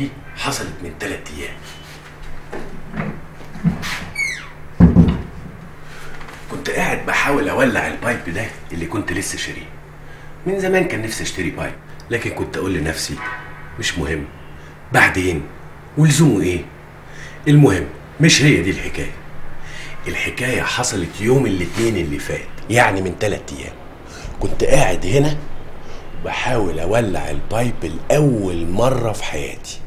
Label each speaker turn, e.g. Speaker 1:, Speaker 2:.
Speaker 1: دي حصلت من ثلاث ايام كنت قاعد بحاول اولع البايب ده اللي كنت لسه شاريه من زمان كان نفسي اشتري بايب لكن كنت اقول لنفسي مش مهم بعدين ولزومه ايه المهم مش هي دي الحكايه الحكايه حصلت يوم الاثنين اللي فات يعني من ثلاث ايام كنت قاعد هنا بحاول اولع البايب لاول مره في حياتي